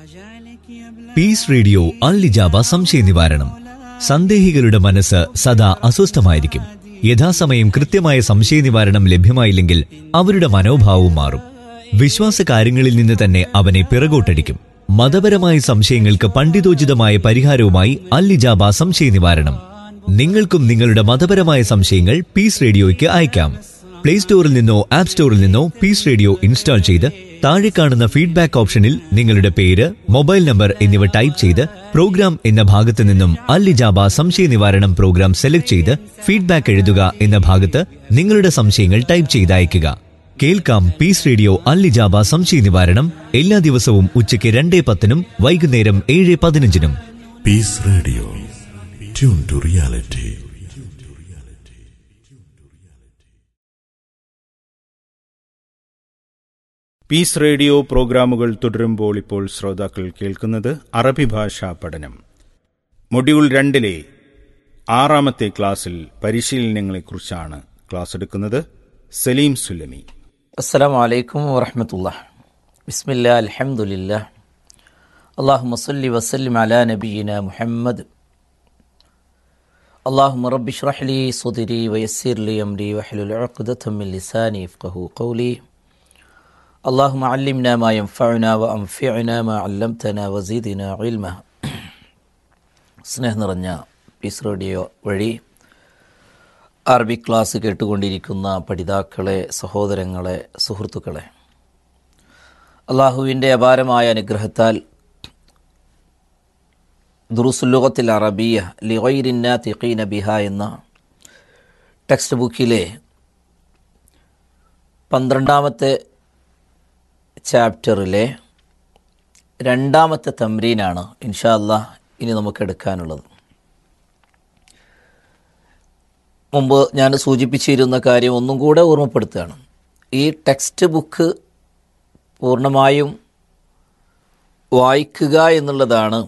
Piece radio അൽലിജാബ സംശയ നിവാരണം സന്ദേഹികളുടെ മനസ്സ് സദാ അസ്വസ്ഥമായിരിക്കും യഥാസമയം കൃത്യമായ സംശയ നിവാരണം ലഭ്യമായില്ലെങ്കിൽ അവരുടെ മനോഭാവവും മാറും വിശ്വാസ കാര്യങ്ങളിൽ നിന്ന് തന്നെ അവനെ പിറകോട്ടടിക്കും മതപരമായ സംശയങ്ങൾക്ക് പണ്ഡിതോചിതമായ പരിഹാരവുമായി അല്ലിജാബ സംശയ നിവാരണം നിങ്ങൾക്കും നിങ്ങളുടെ മതപരമായ സംശയങ്ങൾ പീസ് റേഡിയോയ്ക്ക് അയക്കാം പ്ലേ സ്റ്റോറിൽ നിന്നോ ആപ്പ് സ്റ്റോറിൽ നിന്നോ പീസ് റേഡിയോ ഇൻസ്റ്റാൾ ചെയ്ത് താഴെ കാണുന്ന ഫീഡ്ബാക്ക് ഓപ്ഷനിൽ നിങ്ങളുടെ പേര് മൊബൈൽ നമ്പർ എന്നിവ ടൈപ്പ് ചെയ്ത് പ്രോഗ്രാം എന്ന ഭാഗത്ത് നിന്നും അല്ലിജാബ സംശയ നിവാരണം പ്രോഗ്രാം സെലക്ട് ചെയ്ത് ഫീഡ്ബാക്ക് എഴുതുക എന്ന ഭാഗത്ത് നിങ്ങളുടെ സംശയങ്ങൾ ടൈപ്പ് ചെയ്ത് അയയ്ക്കുക കേൾക്കാം പീസ് റേഡിയോ അല്ലിജാബ സംശയ നിവാരണം എല്ലാ ദിവസവും ഉച്ചയ്ക്ക് രണ്ടേ പത്തിനും വൈകുന്നേരം ഏഴ് പതിനഞ്ചിനും Peace Radio. Tune to reality. Peace radio പ്രോഗ്രാമുകൾ തുടരുമ്പോൾ ഇപ്പോൾ ശ്രോതാക്കൾ കേൾക്കുന്നത് അറബി ഭാഷാ പഠനം മൊഡ്യൂൾ രണ്ടിലെ ആറാമത്തെ ക്ലാസ്സിൽ പരിശീലനങ്ങളെക്കുറിച്ചാണ് ക്ലാസ് എടുക്കുന്നത് സലീം സുലമി السلام عليكم ورحمة الله بسم الله الحمد لله اللهم صل وسلم على نبينا محمد اللهم رب اشرح لي صدري ويسر لي أمري واحلل عقدة من لساني يفقه قولي اللهم علمنا ما ينفعنا وأنفعنا ما علمتنا وزيدنا علما സ്നേഹം നിറഞ്ഞ പീസ് റേഡിയോ വഴി അറബി ക്ലാസ് കേട്ടുകൊണ്ടിരിക്കുന്ന പഠിതാക്കളെ സഹോദരങ്ങളെ സുഹൃത്തുക്കളെ അള്ളാഹുവിൻ്റെ അപാരമായ അനുഗ്രഹത്താൽ ദുറുസുല്ലുഖത്തിൽ അറബിയ ലിഗൈരിന്ന തിഖീന ബിഹ എന്ന ടെക്സ്റ്റ് ബുക്കിലെ പന്ത്രണ്ടാമത്തെ ചാപ്റ്ററിലെ രണ്ടാമത്തെ തമ്രീനാണ് ഇൻഷാ അല്ലാഹ് ഇനി നമുക്ക് എടുക്കാനുള്ളത് മുമ്പ് ഞാൻ സൂചിപ്പിച്ചിരുന്ന കാര്യം ഒന്നും കൂടെ ഓർമ്മപ്പെടുത്തുകയാണ് ഈ ടെക്സ്റ്റ് ബുക്ക് പൂർണ്ണമായും വായിക്കുക എന്നുള്ളതാണ്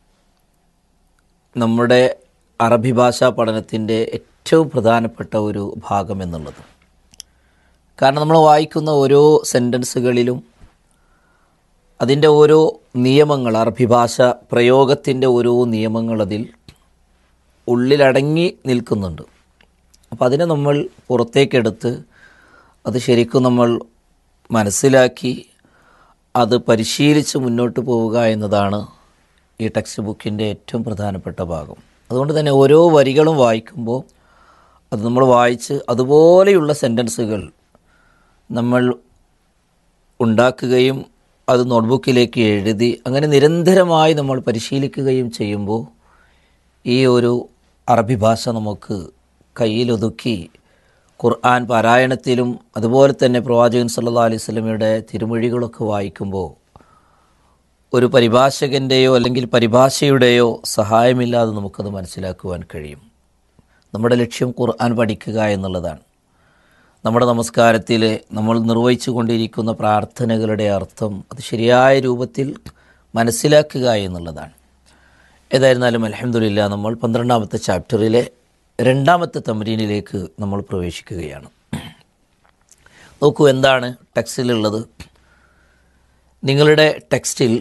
നമ്മുടെ അറബി ഭാഷാ പഠനത്തിൻ്റെ ഏറ്റവും പ്രധാനപ്പെട്ട ഒരു ഭാഗം എന്നുള്ളത് കാരണം നമ്മൾ വായിക്കുന്ന ഓരോ സെൻറ്റൻസുകളിലും അതിൻ്റെ ഓരോ നിയമങ്ങൾ അറബി ഭാഷ പ്രയോഗത്തിൻ്റെ ഓരോ നിയമങ്ങൾ അതിൽ ഉള്ളിലടങ്ങി നിൽക്കുന്നുണ്ട് അപ്പോൾ അതിനെ നമ്മൾ പുറത്തേക്കെടുത്ത് അത് ശരിക്കും നമ്മൾ മനസ്സിലാക്കി അത് പരിശീലിച്ച് മുന്നോട്ട് പോവുക എന്നതാണ് ഈ ടെക്സ്റ്റ് ബുക്കിൻ്റെ ഏറ്റവും പ്രധാനപ്പെട്ട ഭാഗം അതുകൊണ്ട് തന്നെ ഓരോ വരികളും വായിക്കുമ്പോൾ അത് നമ്മൾ വായിച്ച് അതുപോലെയുള്ള സെൻറ്റൻസുകൾ നമ്മൾ ഉണ്ടാക്കുകയും അത് നോട്ട്ബുക്കിലേക്ക് എഴുതി അങ്ങനെ നിരന്തരമായി നമ്മൾ പരിശീലിക്കുകയും ചെയ്യുമ്പോൾ ഈ ഒരു അറബി ഭാഷ നമുക്ക് കയ്യിലൊതുക്കി ഖുർആൻ പാരായണത്തിലും അതുപോലെ തന്നെ പ്രവാചകൻ സല്ലാ അലൈഹി സ്വലമയുടെ തിരുമൊഴികളൊക്കെ വായിക്കുമ്പോൾ ഒരു പരിഭാഷകൻ്റെയോ അല്ലെങ്കിൽ പരിഭാഷയുടെയോ സഹായമില്ലാതെ നമുക്കത് മനസ്സിലാക്കുവാൻ കഴിയും നമ്മുടെ ലക്ഷ്യം ഖുർആൻ പഠിക്കുക എന്നുള്ളതാണ് നമ്മുടെ നമസ്കാരത്തിൽ നമ്മൾ നിർവഹിച്ചു കൊണ്ടിരിക്കുന്ന പ്രാർത്ഥനകളുടെ അർത്ഥം അത് ശരിയായ രൂപത്തിൽ മനസ്സിലാക്കുക എന്നുള്ളതാണ് ഏതായിരുന്നാലും അലഹമില്ല നമ്മൾ പന്ത്രണ്ടാമത്തെ ചാപ്റ്ററിലെ രണ്ടാമത്തെ തമരീനിലേക്ക് നമ്മൾ പ്രവേശിക്കുകയാണ് നോക്കൂ എന്താണ് ടെക്സ്റ്റിലുള്ളത് നിങ്ങളുടെ ടെക്സ്റ്റിൽ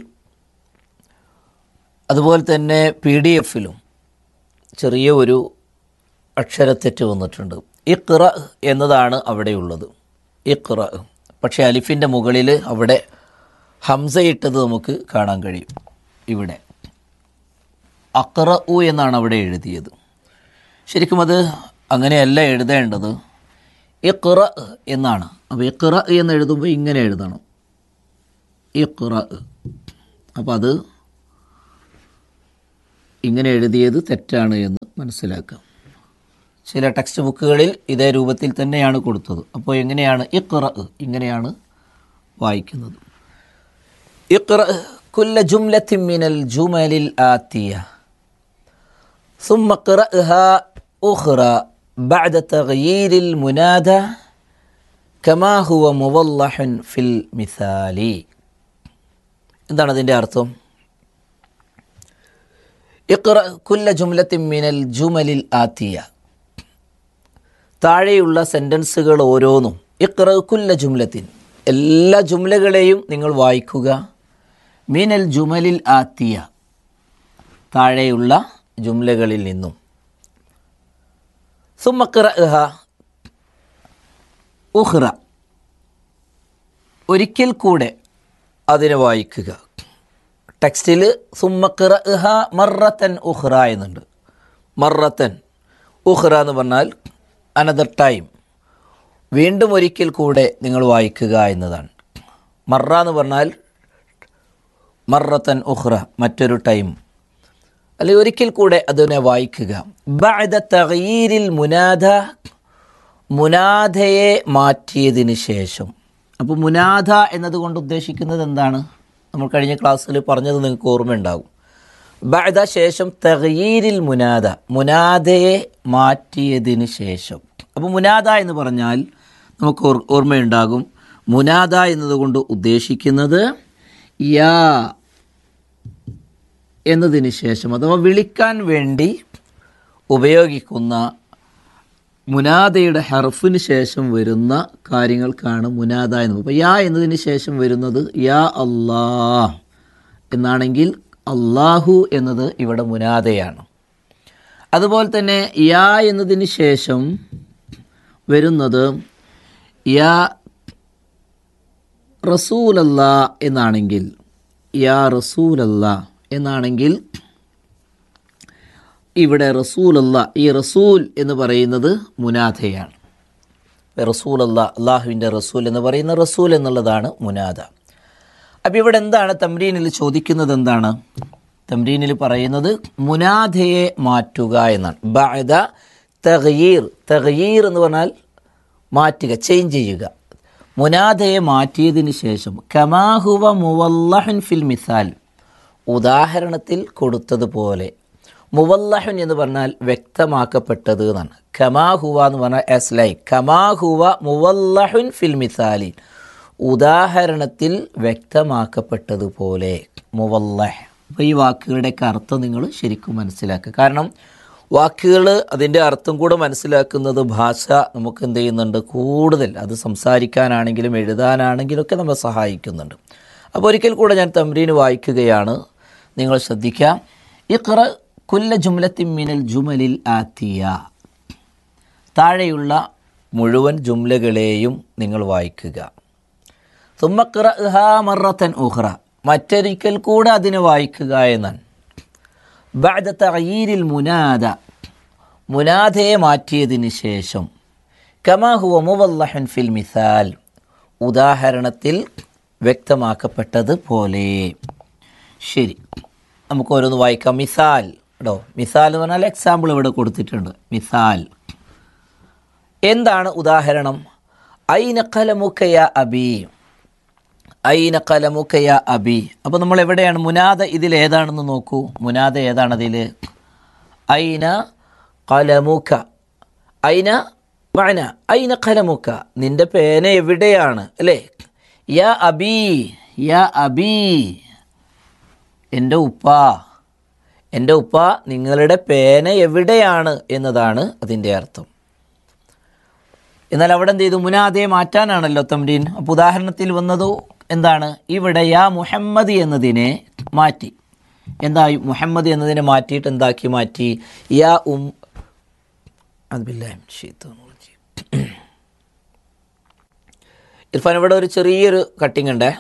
അതുപോലെ തന്നെ പി ഡി എഫിലും ചെറിയ ഒരു അക്ഷരത്തെറ്റ് വന്നിട്ടുണ്ട് ഇഖ്റ എന്നതാണ് അവിടെയുള്ളത് ഇഖ്റ പക്ഷേ അലിഫിൻ്റെ മുകളിൽ അവിടെ ഹംസയിട്ടത് നമുക്ക് കാണാൻ കഴിയും ഇവിടെ അക്റ ഉ എന്നാണ് അവിടെ എഴുതിയത് ശരിക്കും അത് അങ്ങനെയല്ല എഴുതേണ്ടത് ഇഖ്റ എന്നാണ് അപ്പോൾ ഇഖ്റ എന്ന് എഴുതുമ്പോൾ ഇങ്ങനെ എഴുതണം ഇഖ്റ അപ്പോൾ അത് ഇങ്ങനെ എഴുതിയത് തെറ്റാണ് എന്ന് മനസ്സിലാക്കാം ചില ടെക്സ്റ്റ് ബുക്കുകളിൽ ഇതേ രൂപത്തിൽ തന്നെയാണ് കൊടുത്തത് അപ്പോൾ എങ്ങനെയാണ് ഇഖ്റ ഇങ്ങനെയാണ് വായിക്കുന്നത് ഇഖ്റ കുല്ല ജുംലത്തിൻ മിനൽ ജുമലിൽ ആത്തിയ ثم اقرأها أخرى بعد تغيير المنادى كما هو موضح في المثال എന്താണ് അതിൻ്റെ അർത്ഥം ഇഖ്റ കുല്ല ജുംലത്തിൻ മിനൽ ജുമലിൽ ആത്തിയ താഴെയുള്ള സെൻറ്റൻസുകൾ ഓരോന്നും ഇഖ്റ കുല്ല ജുംലത്തിൻ എല്ലാ ജുംലകളെയും നിങ്ങൾ വായിക്കുക മീനൽ ജുമലിൽ ആത്തിയ താഴെയുള്ള ജുംലകളിൽ നിന്നും സുമക്കിറ ഉഹ്റ ഒരിക്കൽ കൂടെ അതിനെ വായിക്കുക ടെക്സ്റ്റിൽ സുമ്മക്കിറ മറത്തൻ ഉഹ്റ എന്നുണ്ട് മറത്തൻ ഉഹ്റ എന്ന് പറഞ്ഞാൽ അനദർ ടൈം വീണ്ടും ഒരിക്കൽ കൂടെ നിങ്ങൾ വായിക്കുക എന്നതാണ് മറ എന്ന് പറഞ്ഞാൽ മറത്തൻ ഉഹ്റ മറ്റൊരു ടൈം അല്ലെങ്കിൽ ഒരിക്കൽ കൂടെ അതിനെ വായിക്കുക ബഅദ തഗയീരിൽ മുനാദ മുനാദയെ മാറ്റിയതിന് ശേഷം അപ്പോൾ മുനാദ എന്നതുകൊണ്ട് ഉദ്ദേശിക്കുന്നത് എന്താണ് നമ്മൾ കഴിഞ്ഞ ക്ലാസ്സിൽ പറഞ്ഞത് നിങ്ങൾക്ക് ഓർമ്മയുണ്ടാകും ബഅദ ശേഷം തഗയീരിൽ മുനാദ മുനാദയെ മാറ്റിയതിന് ശേഷം അപ്പോൾ മുനാദ എന്ന് പറഞ്ഞാൽ നമുക്ക് ഓർ- ഓർമ്മയുണ്ടാകും മുനാദ എന്നതുകൊണ്ട് ഉദ്ദേശിക്കുന്നത് യാ എന്നതിന് ശേഷം അഥവാ വിളിക്കാൻ വേണ്ടി ഉപയോഗിക്കുന്ന മുനാദയുടെ ഹർഫിന് ശേഷം വരുന്ന കാര്യങ്ങൾക്കാണ് മുനാദ എന്ന് അപ്പോൾ യാ എന്നതിന് ശേഷം വരുന്നത് യാ അല്ലാ എന്നാണെങ്കിൽ അള്ളാഹു എന്നത് ഇവിടെ മുനാദയാണ് അതുപോലെ തന്നെ യാ എന്നതിന് ശേഷം വരുന്നത് യാ റസൂലല്ല എന്നാണെങ്കിൽ യാ റസൂലല്ല എന്നാണെങ്കിൽ ഇവിടെ റസൂലല്ല ഈ റസൂൽ എന്ന് പറയുന്നത് മുനാദയാണ് റസൂൽ അല്ല അള്ളാഹുവിൻ്റെ റസൂൽ എന്ന് പറയുന്ന റസൂൽ എന്നുള്ളതാണ് മുനാദ അപ്പം ഇവിടെ എന്താണ് തമ്രീനിൽ ചോദിക്കുന്നത് എന്താണ് തമ്രീനിൽ പറയുന്നത് മുനാദയെ മാറ്റുക എന്നാണ് ബഅദ തഗയീർ തഗയീർ എന്ന് പറഞ്ഞാൽ മാറ്റുക ചേഞ്ച് ചെയ്യുക മുനാദയെ മാറ്റിയതിന് ശേഷം കമാഹുവ മുവല്ലഹൻ ഫിൽ മിസാൽ ഉദാഹരണത്തിൽ കൊടുത്തതുപോലെ മുവല്ലഹൻ എന്ന് പറഞ്ഞാൽ വ്യക്തമാക്കപ്പെട്ടത് എന്നാണ് ഖമാഹുവ എന്ന് പറഞ്ഞാൽ എസ് ലൈ ഖമാഹുവ മുവല്ലഹുൻ ഫിൽ മിസാലി ഉദാഹരണത്തിൽ വ്യക്തമാക്കപ്പെട്ടതുപോലെ മുവല്ലഹ് അപ്പോൾ ഈ വാക്കുകളുടെയൊക്കെ അർത്ഥം നിങ്ങൾ ശരിക്കും മനസ്സിലാക്കുക കാരണം വാക്കുകൾ അതിൻ്റെ അർത്ഥം കൂടെ മനസ്സിലാക്കുന്നത് ഭാഷ നമുക്ക് എന്ത് ചെയ്യുന്നുണ്ട് കൂടുതൽ അത് സംസാരിക്കാനാണെങ്കിലും എഴുതാനാണെങ്കിലും ഒക്കെ നമ്മളെ സഹായിക്കുന്നുണ്ട് അപ്പോൾ ഒരിക്കൽ കൂടെ ഞാൻ തമ്രീന് വായിക്കുകയാണ് നിങ്ങൾ ശ്രദ്ധിക്കുക ഇഖ്റ കുല്ല ജുംലത്തിൻ മിനൽ ജുമലിൽ ആത്തിയ താഴെയുള്ള മുഴുവൻ ജുംലകളെയും നിങ്ങൾ വായിക്കുക തുമ്മക്കിറ മറത്തൻ ഉഹ്റ മറ്റൊരിക്കൽ കൂടെ അതിനെ വായിക്കുക എന്നാണ് ബഅദ തഗയീരിൽ മുനാദ മുനാദയെ മാറ്റിയതിന് ശേഷം കമാഹുവ മുവല്ലഹൻ ഫിൽ മിസാൽ ഉദാഹരണത്തിൽ വ്യക്തമാക്കപ്പെട്ടത് പോലെ ശരി നമുക്ക് ഓരോന്ന് വായിക്കാം മിസാൽ കേട്ടോ മിസാൽ എന്ന് പറഞ്ഞാൽ എക്സാമ്പിൾ ഇവിടെ കൊടുത്തിട്ടുണ്ട് മിസാൽ എന്താണ് ഉദാഹരണം ഐന കലമുക്കയ അബി ഐന കലമുക്കയ അബി അപ്പോൾ നമ്മൾ എവിടെയാണ് മുനാദ ഇതിൽ ഏതാണെന്ന് നോക്കൂ മുനാദ ഏതാണ് അതിൽ ഐന കലമുക്ക ഐന മഅന ഐന കലമുക്ക നിന്റെ പേന എവിടെയാണ് അല്ലേ യാ അബി യാ അബി എൻ്റെ ഉപ്പ എൻ്റെ ഉപ്പ നിങ്ങളുടെ പേന എവിടെയാണ് എന്നതാണ് അതിൻ്റെ അർത്ഥം എന്നാൽ അവിടെ എന്ത് ചെയ്തു മുനാദയെ മാറ്റാനാണല്ലോ തമ്രീൻ അപ്പോൾ ഉദാഹരണത്തിൽ വന്നതോ എന്താണ് ഇവിടെ യാ മുഹമ്മദ് എന്നതിനെ മാറ്റി എന്തായി മുഹമ്മദ് എന്നതിനെ മാറ്റിയിട്ട് എന്താക്കി മാറ്റി യാ ഉം അത് ബില്ലാഹിം ശൈത്താനുർ റജീം. ഇർഫാൻ ഇവിടെ ഒരു ചെറിയൊരു കട്ടിങ് ഉണ്ടേ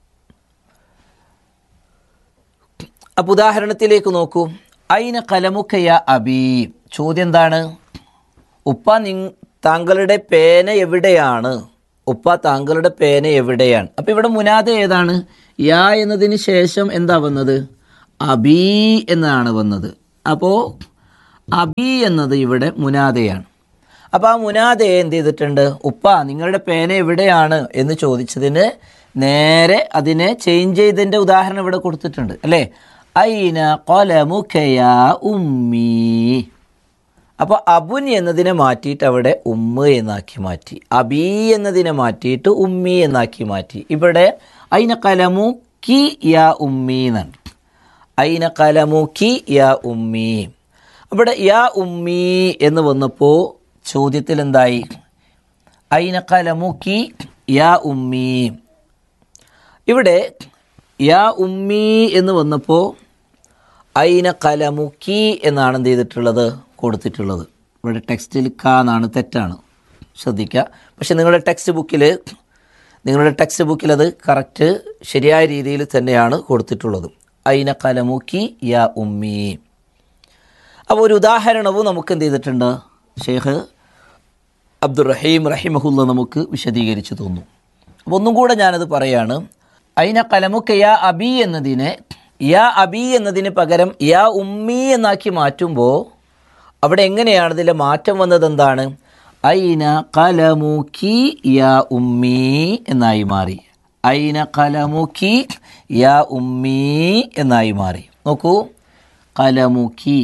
അപ്പോൾ ഉദാഹരണത്തിലേക്ക് നോക്കൂ ഐന കലമുക്കയ അബി ചോദ്യം എന്താണ് ഉപ്പ നിങ് താങ്കളുടെ പേന എവിടെയാണ് ഉപ്പ താങ്കളുടെ പേന എവിടെയാണ് അപ്പോൾ ഇവിടെ മുനാദ ഏതാണ് യാ എന്നതിന് ശേഷം എന്താ വന്നത് അബി എന്നാണ് വന്നത് അപ്പോൾ അബി എന്നത് ഇവിടെ മുനാദയാണ് അപ്പോൾ ആ മുനാദയെ എന്ത് ചെയ്തിട്ടുണ്ട് ഉപ്പ നിങ്ങളുടെ പേന എവിടെയാണ് എന്ന് ചോദിച്ചതിന് നേരെ അതിനെ ചേഞ്ച് ചെയ്തതിൻ്റെ ഉദാഹരണം ഇവിടെ കൊടുത്തിട്ടുണ്ട് അല്ലേ ഐന കൊലമുഖയ ഉമ്മീ അപ്പോൾ അബുൻ എന്നതിനെ മാറ്റിയിട്ട് അവിടെ ഉമ്മ എന്നാക്കി മാറ്റി അബി എന്നതിനെ മാറ്റിയിട്ട് ഉമ്മി എന്നാക്കി മാറ്റി ഇവിടെ ഐന കലമു കി യാ ഉമ്മി എന്നാണ് ഐന കലമു കി യാ ഉമ്മി അവിടെ യാ ഉമ്മി എന്ന് വന്നപ്പോൾ ചോദ്യത്തിൽ എന്തായി ഐന കലമു കി യാ ഉമ്മി ഇവിടെ യാ ഉമ്മി എന്ന് വന്നപ്പോൾ ഐന കലമുക്കി എന്നാണ് എന്ത് ചെയ്തിട്ടുള്ളത് കൊടുത്തിട്ടുള്ളത് ഇവിടെ ടെക്സ്റ്റിൽ ക എന്നാണ് തെറ്റാണ് ശ്രദ്ധിക്കുക പക്ഷെ നിങ്ങളുടെ ടെക്സ്റ്റ് ബുക്കിൽ നിങ്ങളുടെ ടെക്സ്റ്റ് ബുക്കിൽ അത് കറക്റ്റ് ശരിയായ രീതിയിൽ തന്നെയാണ് കൊടുത്തിട്ടുള്ളത് ഐന കലമുക്കി യാ ഉമ്മി അപ്പോൾ ഒരു ഉദാഹരണവും നമുക്ക് എന്ത് ചെയ്തിട്ടുണ്ട് ഷെയ്ഖ് അബ്ദുറഹീം റഹിമഹുല്ല നമുക്ക് വിശദീകരിച്ചു തന്നു അപ്പോൾ ഒന്നും കൂടെ ഞാനത് പറയാണ് അയിന കലമുക്ക യാ അബി എന്നതിനെ യാ അബി എന്നതിന് പകരം യാ ഉമ്മി എന്നാക്കി മാറ്റുമ്പോൾ അവിടെ എങ്ങനെയാണ് ഇതിലെ മാറ്റം വന്നത് എന്താണ് ഐന കലമുക്കി യാ ഉമ്മി എന്നായി മാറി ഐന കലമുക്കി യാ ഉമ്മി എന്നായി മാറി നോക്കൂ കലമുക്കി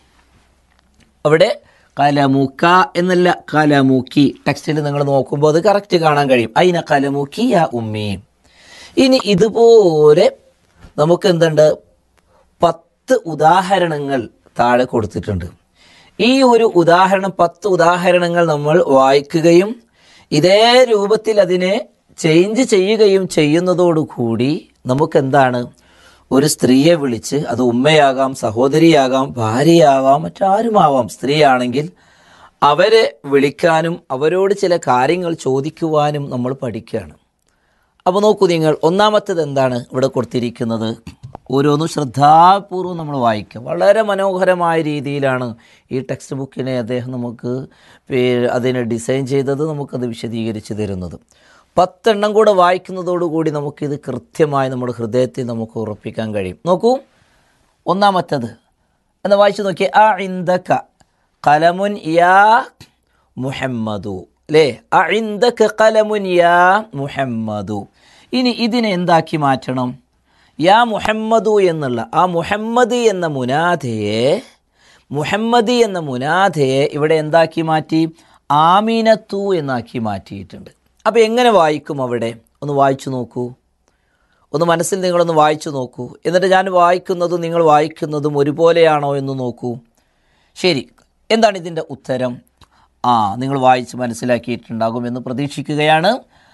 അവിടെ കലമുക്ക എന്നല്ല കലമുക്കി ടെക്സ്റ്റിൽ നിങ്ങൾ നോക്കുമ്പോൾ അത് കറക്റ്റ് കാണാൻ കഴിയും അയിന കലമുക്കി യാ ഉമ്മി ഇനി ഇതുപോലെ നമുക്ക് എന്തുണ്ട് പത്ത് ഉദാഹരണങ്ങൾ താഴെ കൊടുത്തിട്ടുണ്ട് ഈ ഒരു ഉദാഹരണം പത്ത് ഉദാഹരണങ്ങൾ നമ്മൾ വായിക്കുകയും ഇതേ രൂപത്തിൽ അതിനെ ചേഞ്ച് ചെയ്യുകയും ചെയ്യുന്നതോടുകൂടി നമുക്കെന്താണ് ഒരു സ്ത്രീയെ വിളിച്ച് അത് ഉമ്മയാകാം സഹോദരിയാകാം ഭാര്യയാവാം മറ്റാരുമാവാം സ്ത്രീയാണെങ്കിൽ അവരെ വിളിക്കാനും അവരോട് ചില കാര്യങ്ങൾ ചോദിക്കുവാനും നമ്മൾ പഠിക്കുകയാണ് അപ്പോൾ നോക്കൂ നിങ്ങൾ ഒന്നാമത്തേത് എന്താണ് ഇവിടെ കൊടുത്തിരിക്കുന്നത് ഓരോന്നും ശ്രദ്ധാപൂർവ്വം നമ്മൾ വായിക്കുക വളരെ മനോഹരമായ രീതിയിലാണ് ഈ ടെക്സ്റ്റ് ബുക്കിനെ അദ്ദേഹം നമുക്ക് പേ- അതിനെ ഡിസൈൻ ചെയ്തത് നമുക്കത് വിശദീകരിച്ച് തരുന്നത് പത്തെണ്ണം കൂടെ വായിക്കുന്നതോടുകൂടി നമുക്കിത് കൃത്യമായി നമ്മുടെ ഹൃദയത്തിൽ നമുക്ക് ഉറപ്പിക്കാൻ കഴിയും നോക്കൂ ഒന്നാമത്തേത് എന്ന് വായിച്ചു നോക്കിയേ ആ ഇന്ദക്ക കലമുൻ യാ മുഹമ്മദു അല്ലേ ആ ഇന്ദക്ക കലമുൻ യാ മുഹമ്മദു ഇനി ഇതിനെ എന്താക്കി മാറ്റണം യാ മുഹമ്മദു എന്നുള്ള ആ മുഹമ്മദ് എന്ന മുനാഥയെ മുഹമ്മദ് എന്ന മുനാഥയെ ഇവിടെ എന്താക്കി മാറ്റി ആമീനത്തു എന്നാക്കി മാറ്റിയിട്ടുണ്ട് അപ്പോൾ എങ്ങനെ വായിക്കും അവിടെ ഒന്ന് വായിച്ചു നോക്കൂ ഒന്ന് മനസ്സിൽ നിങ്ങളൊന്ന് വായിച്ചു നോക്കൂ എന്നിട്ട് ഞാൻ വായിക്കുന്നതും നിങ്ങൾ വായിക്കുന്നതും ഒരുപോലെയാണോ എന്ന് നോക്കൂ ശരി എന്താണ് ഇതിൻ്റെ ഉത്തരം ആ നിങ്ങൾ വായിച്ച് മനസ്സിലാക്കിയിട്ടുണ്ടാകുമെന്ന് പ്രതീക്ഷിക്കുകയാണ്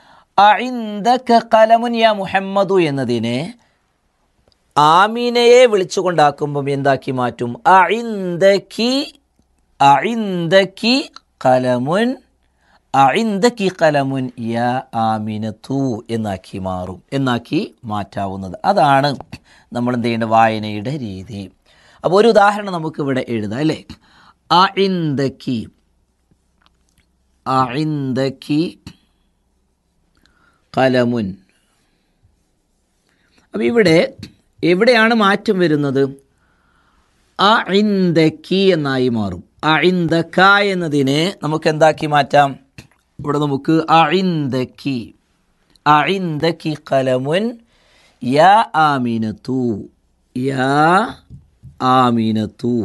അഇന്ദക കലമുൻ യാ മുഹമ്മദു എന്നതിനെ ആമീനയെ വിളിച്ചുകൊണ്ടാക്കുമ്പം എന്താക്കി മാറ്റും അഇന്ദക്കി അഇന്ദക്കി കലമുൻ അഇന്ദക്കി കലമുൻ യാ ആമിനത്തു എന്നാക്കി മാറും എന്നാക്കി മാറ്റാവുന്നത് അതാണ് നമ്മൾ എന്ത് ചെയ്യേണ്ട വായനയുടെ രീതി അപ്പോൾ ഒരു ഉദാഹരണം നമുക്ക് ഇവിടെ എഴുതാം അല്ലേ അഇന്ദക്കി അഇന്ദക്കി കലമുൻ അപ്പോൾ ഇവിടെ എവിടെയാണ് മാറ്റം വരുന്നത് ആ ഇന്ദക്കി എന്നായി മാറും ആ ഇന്ദക്ക എന്നതിനെ നമുക്ക് എന്താക്കി മാറ്റാം ഇവിടെ നമുക്ക് ആ ഇന്ദക്കി ആ ഇന്ദക്കി കലമുൻ യാ ആമിനത്തു യാ ആമിനത്തു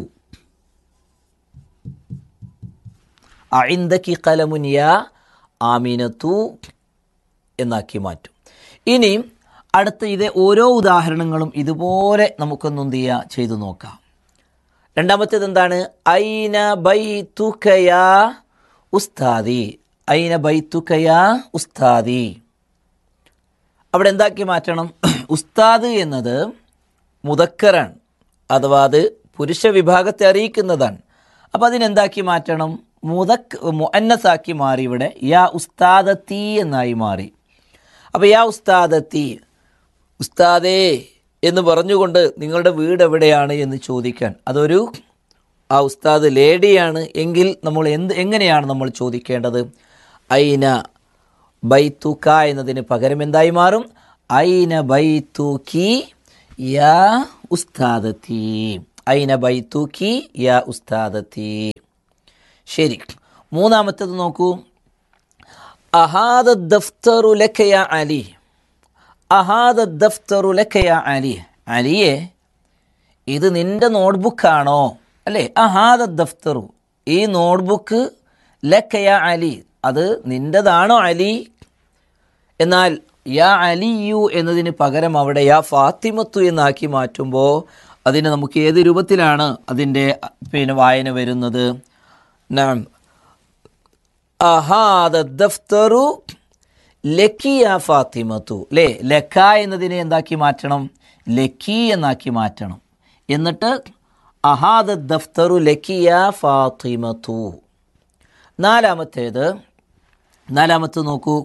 ആ ഇന്ദക്കി കലമുൻ യാ ആമിനത്തു എന്നാക്കി മാറ്റും ഇനി അടുത്ത ഇത് ഓരോ ഉദാഹരണങ്ങളും ഇതുപോലെ നമുക്കൊന്നും ചെയ്യാ ചെയ്തു നോക്കാം രണ്ടാമത്തേത് എന്താണ് ഐന ബൈത്തുക്കയാ ഉസ്താദി ഐന ബൈത്തുക്കയാ ഉസ്താദി അവിടെ എന്താക്കി മാറ്റണം ഉസ്താദ് എന്നത് മുതക്കറാണ് അഥവാ അത് പുരുഷ വിഭാഗത്തെ അറിയിക്കുന്നതാണ് അപ്പോൾ അതിനെന്താക്കി മാറ്റണം മുതക്ക് മുഅന്നസാക്കി മാറി ഇവിടെ യാ ഉസ്താദത്തി എന്നായി മാറി അപ്പോൾ യാ ഉസ്താദത്തി ഉസ്താദേ എന്ന് പറഞ്ഞുകൊണ്ട് നിങ്ങളുടെ വീട് എവിടെയാണ് എന്ന് ചോദിക്കാൻ അതൊരു ആ ഉസ്താദ് ലേഡിയാണ് എങ്കിൽ നമ്മൾ എന്ത് എങ്ങനെയാണ് നമ്മൾ ചോദിക്കേണ്ടത് ഐന ബൈത്തുക എന്നതിന് പകരം എന്തായി മാറും ഐന ബൈത്തുക്കി യാ ഉസ്താദത്തി ഐന ബൈത്തുക്കി യാ ഉസ്താദത്തി ശരി മൂന്നാമത്തേത് നോക്കൂ അഹാദ ദഫ്തറു ലക യാ അലി അഹാദ ദഫ്തറു ലക യാ അലി അലിയെ ഇത് നിന്റെ നോട്ട്ബുക്കാണോ അല്ലേ അഹാദ ദഫ്തറു ഈ നോട്ട്ബുക്ക് ലക യാ അലി അത് നിന്റേതാണോ അലി എന്നാൽ യാ അലിയു എന്നതിന് പകരം അവിടെ യാ ഫാത്തിമത്തു എന്നാക്കി മാറ്റുമ്പോൾ അതിന് നമുക്ക് ഏത് രൂപത്തിലാണ് അതിൻ്റെ പിന്നെ വായന വരുന്നത് നാം അഹാദ ദഫ്തറു ലക്കിയ ഫാത്തിമത്തു അല്ലേ ലക്ക എന്നതിനെ എന്താക്കി മാറ്റണം ലക്കി എന്നാക്കി മാറ്റണം എന്നിട്ട് അഹാദ ദഫ്തറു ലക്കിയ ഫാത്തിമത്തു നാലാമത്തേത് നാലാമത്തെ നോക്കൂ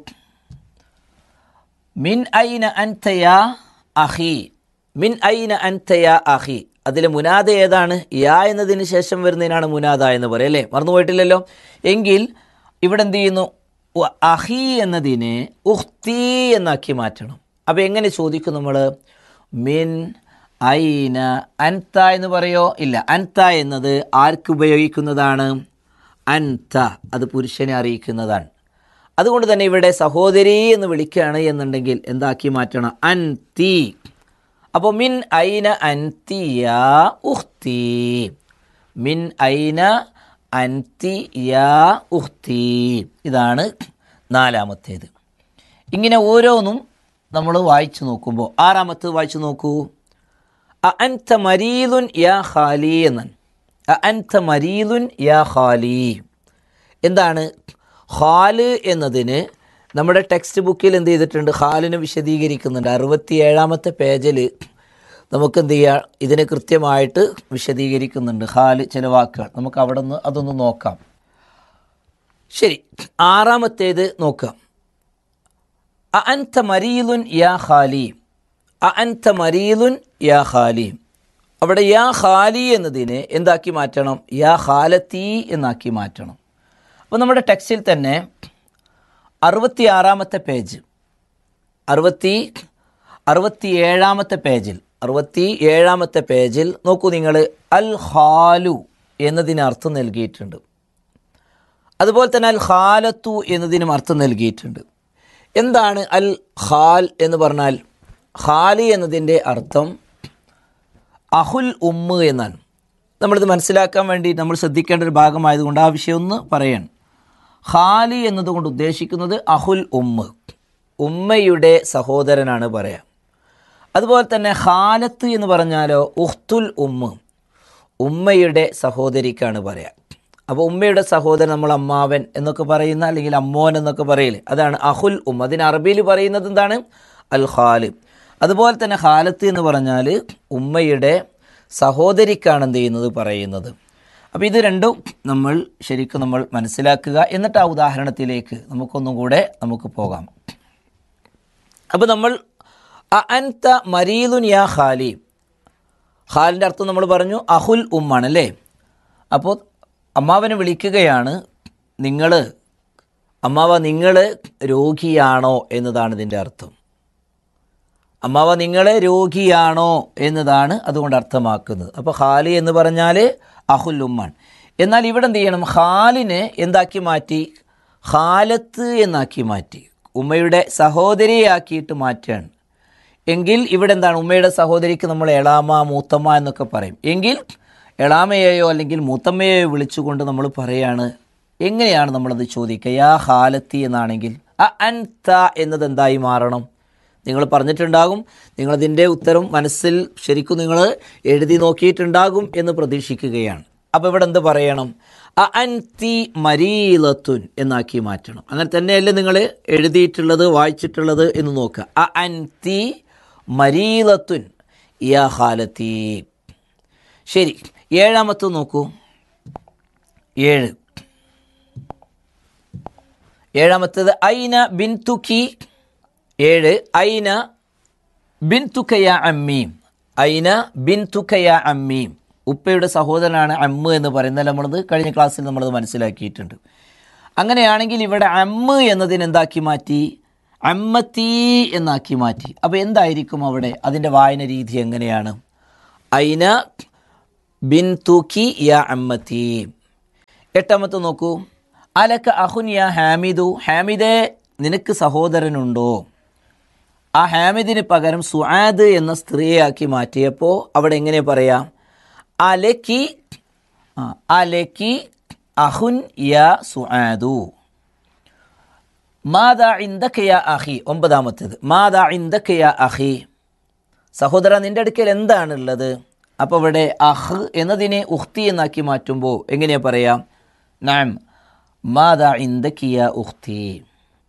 മിൻ ഐന അൻതയ അഹി മിൻ ഐന അൻതയ അഹി അതിലെ മുനാദ ഏതാണ് യാ എന്നതിന് ശേഷം വരുന്നതിനാണ് മുനാദ എന്ന് പറയും അല്ലേ മറന്നുപോയിട്ടില്ലല്ലോ എങ്കിൽ ഇവിടെ എന്ത് ചെയ്യുന്നു ഉ- അഹി എന്നതിനെ ഉഖ്തി എന്നാക്കി മാറ്റണം അപ്പോൾ എങ്ങനെ ചോദിക്കും നമ്മൾ മിൻ ഐന അൻത എന്ന് പറയോ ഇല്ല അൻത എന്നത് ആർക്ക് ഉപയോഗിക്കുന്നതാണ് അൻത അത് പുരുഷനെ അറിയിക്കുന്നതാണ് അതുകൊണ്ട് തന്നെ ഇവിടെ സഹോദരി എന്ന് വിളിക്കുകയാണ് എന്നുണ്ടെങ്കിൽ എന്താക്കി മാറ്റണം അൻതി അപ്പോൾ മിൻ ഐന അൻതി യാ ഉഖ്തി മിൻ ഐന അൻതി യാ ഉഖ്തി ഇതാണ് നാലാമത്തേത് ഇങ്ങനെ ഓരോന്നും നമ്മൾ വായിച്ചു നോക്കുമ്പോൾ ആറാമത്തേത് വായിച്ചു നോക്കൂ അ അൻത മരീലുൻ യാ ഖാലി എന്നാണ് അ അൻത മരീലുൻ യാ ഖാലി എന്താണ് ഖാല് എന്നതിന് നമ്മുടെ ടെക്സ്റ്റ് ബുക്കിൽ എന്ത് ചെയ്തിട്ടുണ്ട് ഖാലിന് വിശദീകരിക്കുന്നുണ്ട് അറുപത്തി ഏഴാമത്തെ പേജിൽ നമുക്ക് എന്ത് ചെയ്യാം ഇതിനെ കൃത്യമായിട്ട് വിശദീകരിക്കുന്നുണ്ട് ഖാല് ചില വാക്കുകൾ നമുക്ക് അവിടെ നിന്ന് അതൊന്ന് നോക്കാം ശരി ആറാമത്തേത് നോക്കാം അ അൻത മരീലുൻ യാ ഖാലി അ അൻത മരീലുൻ യാ ഖാലി അവിടെ യാ ഖാലി എന്നതിനെ എന്താക്കി മാറ്റണം യാ ഖാലത്തി എന്നാക്കി മാറ്റണം അപ്പോൾ നമ്മുടെ ടെക്സ്റ്റിൽ തന്നെ അറുപത്തി ആറാമത്തെ പേജ് അറുപത്തി അറുപത്തി ഏഴാമത്തെ പേജിൽ അറുപത്തി ഏഴാമത്തെ പേജിൽ നോക്കൂ നിങ്ങൾ അൽ ഖാലു എന്നതിന് അർത്ഥം നൽകിയിട്ടുണ്ട് അതുപോലെ തന്നെ അൽ ഖാലത്തു എന്നതിനും അർത്ഥം നൽകിയിട്ടുണ്ട് എന്താണ് അൽ ഖാൽ എന്ന് പറഞ്ഞാൽ ഖാലി എന്നതിൻ്റെ അർത്ഥം അഹുൽ ഉമ്മ് എന്നാണ് നമ്മളിത് മനസ്സിലാക്കാൻ വേണ്ടി നമ്മൾ ശ്രദ്ധിക്കേണ്ട ഒരു ഭാഗമായതുകൊണ്ട് ആ വിഷയം ഒന്ന് പറയാണ് ഖാലി എന്നതുകൊണ്ട് ഉദ്ദേശിക്കുന്നത് അഹുൽ ഉമ്മ് ഉമ്മയുടെ സഹോദരനാണ് പറയാം അതുപോലെ തന്നെ ഖാലത്ത് എന്ന് പറഞ്ഞാലോ ഉഖ്തുൽ ഉമ്മ് ഉമ്മയുടെ സഹോദരിക്കാണ് പറയാം അപ്പോൾ ഉമ്മയുടെ സഹോദരൻ നമ്മൾ അമ്മാവൻ എന്നൊക്കെ പറയുന്ന അല്ലെങ്കിൽ അമ്മോൻ എന്നൊക്കെ പറയില്ലേ അതാണ് അഹുൽ ഉമ്മ അതിന് അറബിയിൽ പറയുന്നത് എന്താണ് അൽ ഖാല് അതുപോലെ തന്നെ ഖാലത്ത് എന്ന് പറഞ്ഞാൽ ഉമ്മയുടെ സഹോദരിക്കാണ് എന്ത് ചെയ്യുന്നത് പറയുന്നത് അപ്പോൾ ഇത് രണ്ടും നമ്മൾ ശരിക്കും നമ്മൾ മനസ്സിലാക്കുക എന്നിട്ട് ആ ഉദാഹരണത്തിലേക്ക് നമുക്കൊന്നും കൂടെ നമുക്ക് പോകാം അപ്പോൾ നമ്മൾ അ അൻത മരീലുൻ യാ ഖാലി ഖാലിൻ്റെ അർത്ഥം നമ്മൾ പറഞ്ഞു അഹുൽ ഉമ്മാണ് അല്ലേ അപ്പോൾ അമ്മാവനെ വിളിക്കുകയാണ് നിങ്ങൾ അമ്മാവ നിങ്ങൾ രോഗിയാണോ എന്നതാണ് ഇതിൻ്റെ അർത്ഥം അമ്മാവ നിങ്ങൾ രോഗിയാണോ എന്നതാണ് അതുകൊണ്ട് അർത്ഥമാക്കുന്നത് അപ്പോൾ ഖാലി എന്ന് പറഞ്ഞാൽ അഹുൽ ഉമ്മാൻ എന്നാൽ ഇവിടെ എന്ത് ചെയ്യണം ഖാലിനെ എന്താക്കി മാറ്റി ഖാലത്ത് എന്നാക്കി മാറ്റി ഉമ്മയുടെ സഹോദരിയാക്കിയിട്ട് മാറ്റുകയാണ് എങ്കിൽ ഇവിടെ എന്താണ് ഉമ്മയുടെ സഹോദരിക്ക് നമ്മൾ എളാമ മൂത്തമ്മ എന്നൊക്കെ പറയും എങ്കിൽ എളാമയെയോ അല്ലെങ്കിൽ മൂത്തമ്മയെയോ വിളിച്ചുകൊണ്ട് നമ്മൾ പറയാണ് എങ്ങനെയാണ് നമ്മളത് ചോദിക്കുക യാ ഹാലത്തി എന്നാണെങ്കിൽ അ അൻത എന്നത് എന്തായി മാറണം നിങ്ങൾ പറഞ്ഞിട്ടുണ്ടാകും നിങ്ങളതിൻ്റെ ഉത്തരം മനസ്സിൽ ശരിക്കും നിങ്ങൾ എഴുതി നോക്കിയിട്ടുണ്ടാകും എന്ന് പ്രതീക്ഷിക്കുകയാണ് അപ്പോൾ ഇവിടെ എന്ത് പറയണം അ അൻതി മരീലത്തുൻ എന്നാക്കി മാറ്റണം അങ്ങനെ തന്നെയല്ലേ നിങ്ങൾ എഴുതിയിട്ടുള്ളത് വായിച്ചിട്ടുള്ളത് എന്ന് നോക്കുക അ അൻതി മരീലത്തുൻ യാ ഹാലത്തി ശരി ഏഴാമത്തെ നോക്കൂ ഏഴ് ഏഴാമത്തേത് ഐന ബിൻ തുക്കി ഏഴ് ഐന ബിൻ തുക്കയ അമ്മീം ഐന ബിൻ തുക്കയ അമ്മീം ഉപ്പയുടെ സഹോദരനാണ് അമ്മ എന്ന് പറയുന്നത് നമ്മളത് കഴിഞ്ഞ ക്ലാസ്സിൽ നമ്മളത് മനസ്സിലാക്കിയിട്ടുണ്ട് അങ്ങനെയാണെങ്കിൽ ഇവിടെ അമ്മ എന്നതിന് എന്താക്കി മാറ്റി അമ്മത്തീ എന്നാക്കി മാറ്റി അപ്പോൾ എന്തായിരിക്കും അവിടെ അതിൻ്റെ വായന രീതി എങ്ങനെയാണ് ഐന ബിൻ തൂക്കി യാ അമ്മത്തി എട്ടാമത്തെ നോക്കൂ അലക്ക അഹുൻ യാ ഹാമിദു ഹാമിദെ നിനക്ക് സഹോദരനുണ്ടോ ആ ഹാമിദിന് പകരം സുആദ് എന്ന സ്ത്രീയാക്കി മാറ്റിയപ്പോൾ അവിടെ എങ്ങനെ പറയാം അലക്കി ആ, അലക്കി അഹുൻ യാ സുആദു മാതാ ഇന്ദക്ക യാ അഹി ഒമ്പതാമത്തേത് മാതാ ഇന്ദക്ക യാ അഹി സഹോദര നിന്റെ അടുക്കൽ എന്താണുള്ളത് അപ്പോൾ ഇവിടെ അഹ് എന്നതിനെ ഉഖ്തി എന്നാക്കി മാറ്റുമ്പോൾ എങ്ങനെയാ പറയാം നാം മാതാ ഇന്ദക്കിയ ഉഖ്തി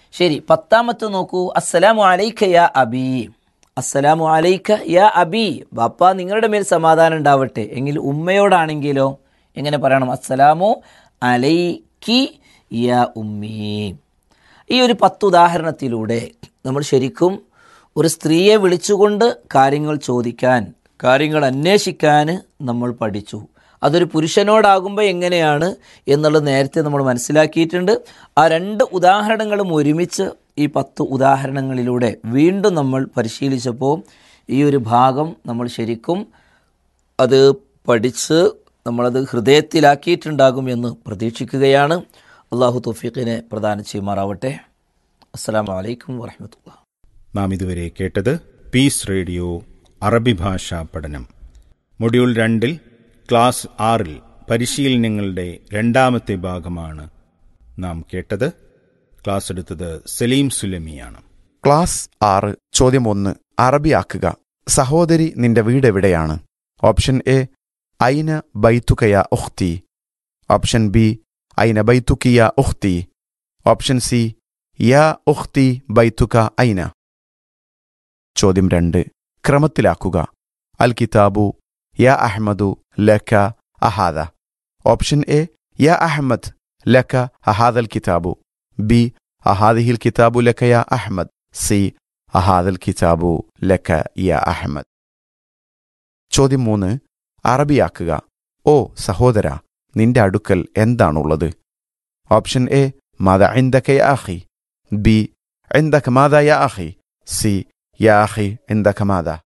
ശരി പത്താമത്തെ നോക്കൂ അസ്സലാമു അലൈക്ക യാ അബി അസ്സലാമു അലൈക്ക യാ അബി ബാപ്പ നിങ്ങളുടെ മേൽ സമാധാനം ഉണ്ടാവട്ടെ എങ്കിൽ ഉമ്മയോടാണെങ്കിലോ എങ്ങനെ പറയണം അസ്സലാമു അലൈക്കി യാ ഉമ്മി ഈ ഒരു പത്ത് ഉദാഹരണത്തിലൂടെ നമ്മൾ ശരിക്കും ഒരു സ്ത്രീയെ വിളിച്ചുകൊണ്ട് കാര്യങ്ങൾ ചോദിക്കാൻ കാര്യങ്ങൾ അന്വേഷിക്കാൻ നമ്മൾ പഠിച്ചു അതൊരു പുരുഷനോടാകുമ്പോൾ എങ്ങനെയാണ് എന്നുള്ളത് നേരത്തെ നമ്മൾ മനസ്സിലാക്കിയിട്ടുണ്ട് ആ രണ്ട് ഉദാഹരണങ്ങളും ഒരുമിച്ച് ഈ പത്ത് ഉദാഹരണങ്ങളിലൂടെ വീണ്ടും നമ്മൾ പരിശീലിച്ചപ്പോൾ ഈ ഒരു ഭാഗം നമ്മൾ ശരിക്കും അത് പഠിച്ച് നമ്മളത് ഹൃദയത്തിലാക്കിയിട്ടുണ്ടാകും എന്ന് പ്രതീക്ഷിക്കുകയാണ് അള്ളാഹു തൗഫീഖിനെ പ്രദാനം ചെയ്യുമാറാവട്ടെ അസ്സാം വലൈക്കും വാഹമത്തുള്ള നാം ഇതുവരെ കേട്ടത് പീസ് റേഡിയോ അറബി ഭാഷാ പഠനം മൊഡ്യൂൾ രണ്ടിൽ ക്ലാസ് ആറിൽ പരിശീലനങ്ങളുടെ രണ്ടാമത്തെ ഭാഗമാണ് നാം കേട്ടത് ക്ലാസ് എടുത്തത് സലീം സുലമിയാണ് ക്ലാസ് ആറ് ചോദ്യം ഒന്ന് അറബിയാക്കുക സഹോദരി നിന്റെ വീട് എവിടെയാണ് ഓപ്ഷൻ എ ഐന ബൈത്തുക്കയ ഉഖ്തി ഓപ്ഷൻ ബി ഐന ബൈത്തുക്കിയ ഉഖ്തി ഓപ്ഷൻ സി യാ ഉഖ്തി ബൈത്തുക ഐന ചോദ്യം രണ്ട് ക്രമത്തിലാക്കുക അൽ കിതാബു യാ അഹ്മദു ലക്ക അഹാദ ഓപ്ഷൻ എ യാ അഹമ്മദ് ലക്ക അഹാദൽ കിതാബു ബി അഹാദിഹിൽ കിതാബു ലക്ക യാ അഹമ്മദ് സി അഹാദൽ കിതാബു ലക്ക യാ അഹമ്മദ് ചോദ്യം മൂന്ന് അറബിയാക്കുക ഓ സഹോദര നിന്റെ അടുക്കൽ എന്താണുള്ളത് ഓപ്ഷൻ എ മാത عندك يا أخي بي عندك ماذا يا أخي سي يا أخي عندك ماذا